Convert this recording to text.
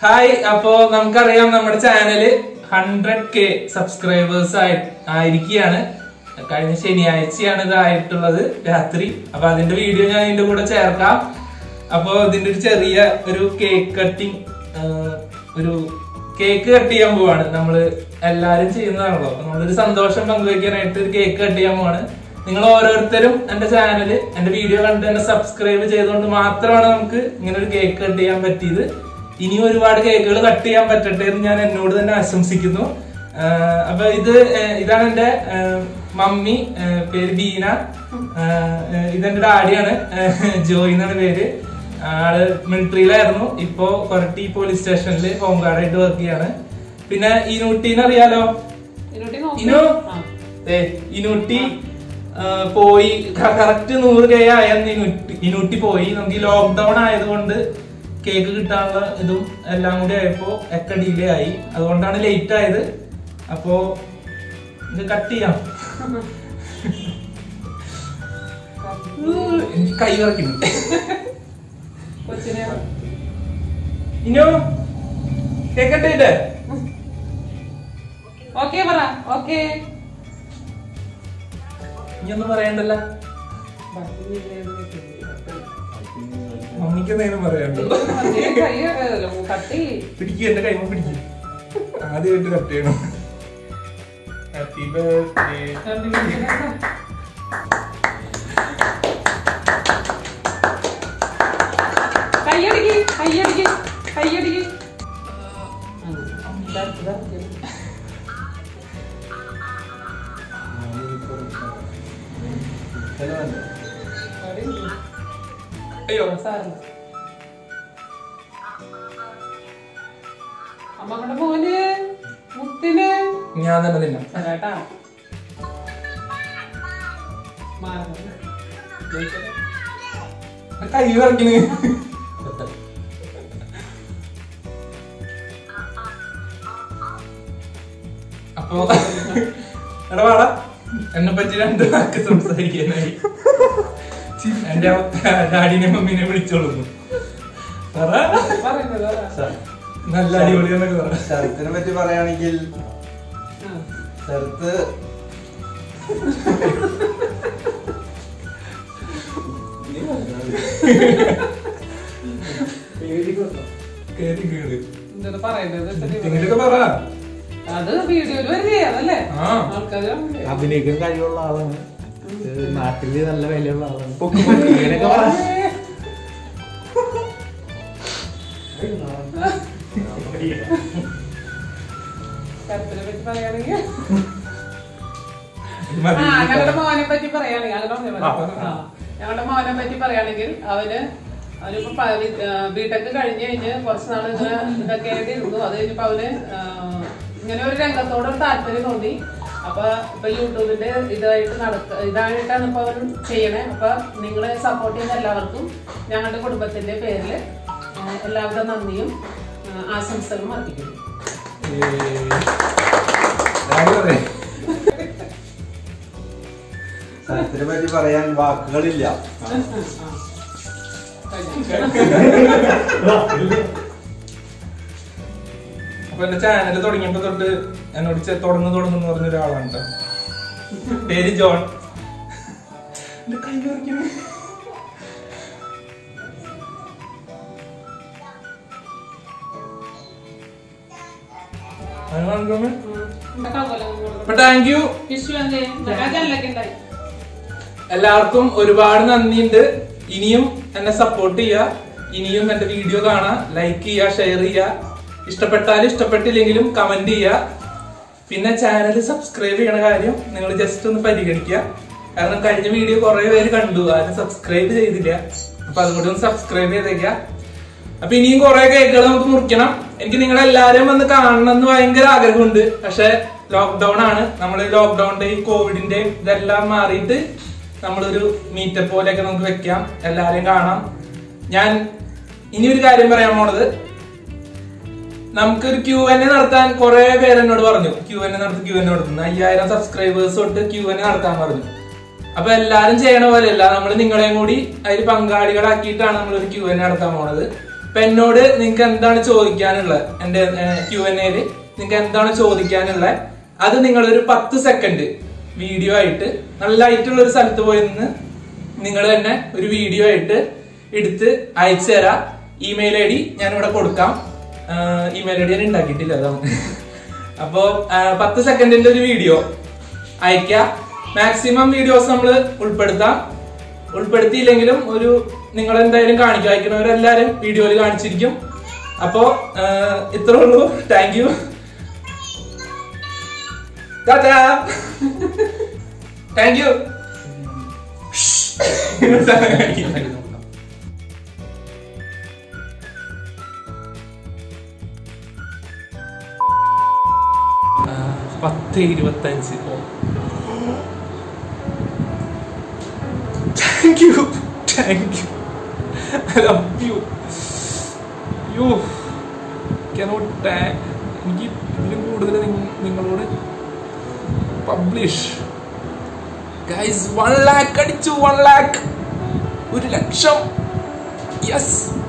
Hi അപ്പോ നമുക്കറിയാം നമ്മുടെ ചാനല് ഹൺഡ്രഡ് കെ സബ്സ്ക്രൈബേഴ്സ് ആയി ആയിരിക്കുകയാണ് കഴിഞ്ഞ ശനിയാഴ്ചയാണ് ഇതായിട്ടുള്ളത് രാത്രി അപ്പൊ അതിന്റെ വീഡിയോ ഞാൻ ഇതിന്റെ കൂടെ ചേർക്കാം അപ്പോ ഇതിന്റെ ഒരു ചെറിയ ഒരു കേക്ക് കട്ടിങ് ഒരു കേക്ക് കട്ട് ചെയ്യാൻ പോവാണ് നമ്മള് എല്ലാരും ചെയ്യുന്നതാണല്ലോ അപ്പൊ നമ്മളൊരു സന്തോഷം പങ്കുവെക്കാനായിട്ട് ഒരു കേക്ക് കട്ട് ചെയ്യാൻ പോവാണ് നിങ്ങൾ ഓരോരുത്തരും എന്റെ ചാനല് എന്റെ വീഡിയോ കണ്ട് എന്നെ സബ്സ്ക്രൈബ് ചെയ്തുകൊണ്ട് മാത്രമാണ് നമുക്ക് ഇങ്ങനെ ഒരു കേക്ക് കട്ട് ചെയ്യാൻ പറ്റിയത് ഇനിയും ഒരുപാട് കേക്കുകൾ കട്ട് ചെയ്യാൻ പറ്റട്ടെ എന്ന് ഞാൻ എന്നോട് തന്നെ ആശംസിക്കുന്നു ആഹ് അപ്പൊ ഇത് ഏഹ് ഇതാണ് എന്റെ ഏഹ് മമ്മി ഏഹ് പേര് ബീന ആഹ് ഇതെന്റെ ഡാഡിയാണ് ഏഹ് ജോയ് എന്നാണ് പേര് ആള് മിലിറ്ററിയിലായിരുന്നു ഇപ്പോ കൊരട്ടി പോലീസ് സ്റ്റേഷനിൽ ഹോം ഗാർഡായിട്ട് വർക്ക് ചെയ്യാണ് പിന്നെ ഇനൂട്ടീനെ അറിയാലോ ഇതിനോട്ട് നോക്ക്. ഇനു ആ. ദേ, ഇനൂട്ടി ആ, പോയി കറക്റ്റ് നൂറ് കെ ആയെന്ന് ഇനൂട്ടി ഇനൂട്ടി പോയി നമുക്ക് ഈ ലോക്ക്ഡൌൺ ആയതുകൊണ്ട് കേക്ക് കിട്ടാനുള്ള ഇതും എല്ലാം കൂടി ആയപ്പോ ഒക്കെ ഡിലേ ആയി അതുകൊണ്ടാണ് ലേറ്റ് ആയത് അപ്പോ ഇത് കട്ട് ചെയ്യാം എനിക്ക് കൈ വിറക്കുന്നു കൊച്ചിനെ ഇനു കേക്ക് കട്ട് ചെയ്തേ ഓക്കെ പറ ഓക്കെ ഇനി ഒന്നും പറയണ്ടല്ല മമ്മിക്ക് എന്തെങ്കിലും പറയണ്ടോ കട്ടി പിടിക്കുക എന്റെ കൈമ പിടിക്കും ആദ്യമായിട്ട് കട്ട് ചെയ്യണം ഹാപ്പി ബർത്ത്ഡേ കയ്യടിക്ക് കയ്യടിക്ക് കയ്യടിക്ക് അയ്യോ സാറിന് അമ്മകളുടെ മോന് മുത്തിന് ഞാൻ തന്നെ തിന്നാം ചേട്ടാ മാറുന്നു കൈ വിറക്കണ് അപ്പോ എടാ വാടാ എന്നെ പറ്റി രണ്ട് വാക്ക് സംസാരിക്കാനായി എന്റെ ഡാഡിനെ മമ്മീനെ വിളിച്ചോളുന്നു പറ പറയുന്നത് പറ. നല്ല അടിപൊളിയെന്നൊക്കെ പറ ശരത്തിനെ പറ്റി പറയുകയാണെങ്കിൽ ആ. ശരത്ത് കേറി കേറി എന്താണ് പറയുന്നത് വെച്ചിട്ട് എന്തെങ്കിലുമൊക്കെ പറ അത് വീഡിയോയിൽ വരികയെ അതല്ലേ ആ. ആൾക്കാര് അഭിനയിക്കാൻ കഴിവുള്ള ആളാണ് ഏഹ് നാട്ടില് നല്ല വിലയുള്ള ആളാണ് പൊക്ക് പൊക്ക്. ഇങ്ങനെയൊക്കെ പറ. കരുത്തിനെ പറ്റി പറയുകയാണെങ്കിൽ മതി. ആ ഞങ്ങളുടെ മോനെ പറ്റി പറയുകയാണെങ്കിൽ അങ്ങനെ പറഞ്ഞാ മതി. ആ, പറ. ആ. ഞങ്ങളുടെ മോനെ പറ്റി പറയുകയാണെങ്കിൽ അവന് അവനിപ്പോ ബിടെക് കഴിഞ്ഞ് കഴിഞ്ഞ് കുറച്ച് നാൾ ഇങ്ങനെ ഇതൊക്കെ ആയിട്ട് ഇരുന്നു അത് കഴിഞ്ഞപ്പോ അവന് ആ, ഇങ്ങനെ ഒരു രംഗത്തോട് ഒരു താല്പര്യം തോന്നി അപ്പൊ ഇപ്പൊ യൂട്യൂബിന്റെ ഇതായിട്ട് നടക്ക ഇതായിട്ടാണ് ഇപ്പൊ അവൻ ചെയ്യണേ അപ്പൊ നിങ്ങളെ സപ്പോർട്ട് ചെയ്യുന്ന എല്ലാവർക്കും ഞങ്ങളുടെ കുടുംബത്തിന്റെ പേരിൽ ആ, എല്ലാവിധ നന്ദിയും ആ, ആശംസകളും അർപ്പിക്കുന്നു ഏയ്. ഡാഡി പറയ്. ശരത്തിനെ പറ്റി പറയാൻ വാക്കുകളില്ല ആ, ആ. കഴിഞ്ഞു. അപ്പൊ എന്റെ ചാനൽ തുടങ്ങിയപ്പോ തൊട്ട് എന്നോട് ചെ- തുടങ്ങു തുടങ്ങും എന്ന് പറഞ്ഞ ഒരാളാണ് ട്ടോ. പേര് ജോൺ എന്റെ കൈ വിറയ്ക്കുന്നു. അത് കണ്ടോന്ന്? ഉണ്ടാക്കാൻ പോലെ അപ്പൊ താങ്ക് യു വിഷു എന്തേ ജനലൊക്കെ ഉണ്ടായി എല്ലാവർക്കും ഒരുപാട് നന്ദിയുണ്ട് ഇനിയും എന്നെ സപ്പോർട്ട് ചെയ്യുക ഇനിയും എന്റെ വീഡിയോ കാണാം ലൈക്ക് ചെയ്യുക ഷെയർ ചെയ്യുക ഇഷ്ടപ്പെട്ടാലും ഇഷ്ടപ്പെട്ടില്ലെങ്കിലും കമന്റ് ചെയ്യുക പിന്നെ ചാനൽ സബ്സ്ക്രൈബ് ചെയ്യണ കാര്യം നിങ്ങൾ ജസ്റ്റ് ഒന്ന് പരിഗണിക്കുക കാരണം കഴിഞ്ഞ വീഡിയോ കുറെ പേര് കണ്ടു ആരും സബ്സ്ക്രൈബ് ചെയ്തില്ല അപ്പൊ അതുകൂടി ഒന്ന് സബ്സ്ക്രൈബ് ചെയ്തേക്ക അപ്പൊ ഇനിയും കുറെ കേക്കുകൾ നമുക്ക് മുറിക്കണം എനിക്ക് നിങ്ങളെല്ലാരും വന്ന് കാണണം എന്ന് ഭയങ്കര ആഗ്രഹമുണ്ട് പക്ഷെ ലോക്ക്ഡൌൺ ആണ് നമ്മൾ ലോക്ക്ഡൌണിന്റെ ഈ കോവിഡിന്റെ ഇതെല്ലാം മാറിയിട്ട് നമ്മളൊരു മീറ്റപ്പ് പോലെയൊക്കെ നമുക്ക് വെക്കാം എല്ലാരെയും കാണാം ഞാൻ ഇനി ഒരു കാര്യം പറയാൻ പോണത് നമുക്കൊരു ക്യൂ എൻ എ നടത്താൻ കുറെ പേര് എന്നോട് പറഞ്ഞു ക്യൂ എൻ എ നടത്തി ക്യൂ എൻ എ നടത്തുന്നു അയ്യായിരം സബ്സ്ക്രൈബേഴ്സ് തൊട്ട് ക്യൂ എൻ എ നടത്താൻ പറഞ്ഞു അപ്പൊ എല്ലാരും ചെയ്യണ പോലെയല്ല നമ്മൾ നിങ്ങളെയും കൂടി അതിൽ പങ്കാളികളാക്കിയിട്ടാണ് നമ്മൾ ഒരു ക്യൂ എൻ എ നടത്താൻ പോണത് അപ്പൊ എന്നോട് നിങ്ങൾക്ക് എന്താണ് ചോദിക്കാനുള്ളത് എന്റെ ക്യു എൻ എയില് നിങ്ങൾക്ക് എന്താണ് ചോദിക്കാനുള്ളത് അത് നിങ്ങളൊരു പത്ത് സെക്കൻഡ് വീഡിയോ ആയിട്ട് നല്ലതായിട്ടുള്ള ഒരു സ്ഥലത്ത് പോയി നിന്ന് നിങ്ങൾ തന്നെ ഒരു വീഡിയോ ആയിട്ട് എടുത്ത് അയച്ചു തരാം ഇമെയിൽ ഐ ഡി ഞാനിവിടെ കൊടുക്കാം ഇമെയിൽ ഐ ഡി ഞാൻ ഉണ്ടാക്കിയിട്ടില്ല അതാണ് അപ്പോ ആ, പത്ത് സെക്കൻഡിന്റെ ഒരു വീഡിയോ അയക്കാം മാക്സിമം വീഡിയോസ് നമ്മൾ ഉൾപ്പെടുത്താം ഉൾപ്പെടുത്തിയില്ലെങ്കിലും ഒരു നിങ്ങൾ എന്തായാലും കാണിക്കും അയക്കുന്നവരെല്ലാരും വീഡിയോയിൽ കാണിച്ചിരിക്കും അപ്പോ ആ, ഇത്രേ ഉള്ളൂ താങ്ക് യു താങ്ക് യു പത്ത് ഇരുപത്തഞ്ച് thank you thank you I love you you cannot എനിക്ക് ഇതിലും കൂടുതൽ നിങ്ങ- നിങ്ങളോട് പബ്ലിഷ് ഗൈസ് വൺ ലാക്ക് അടിച്ചു വൺ ലാക്ക് ഒരു ലക്ഷം യെസ്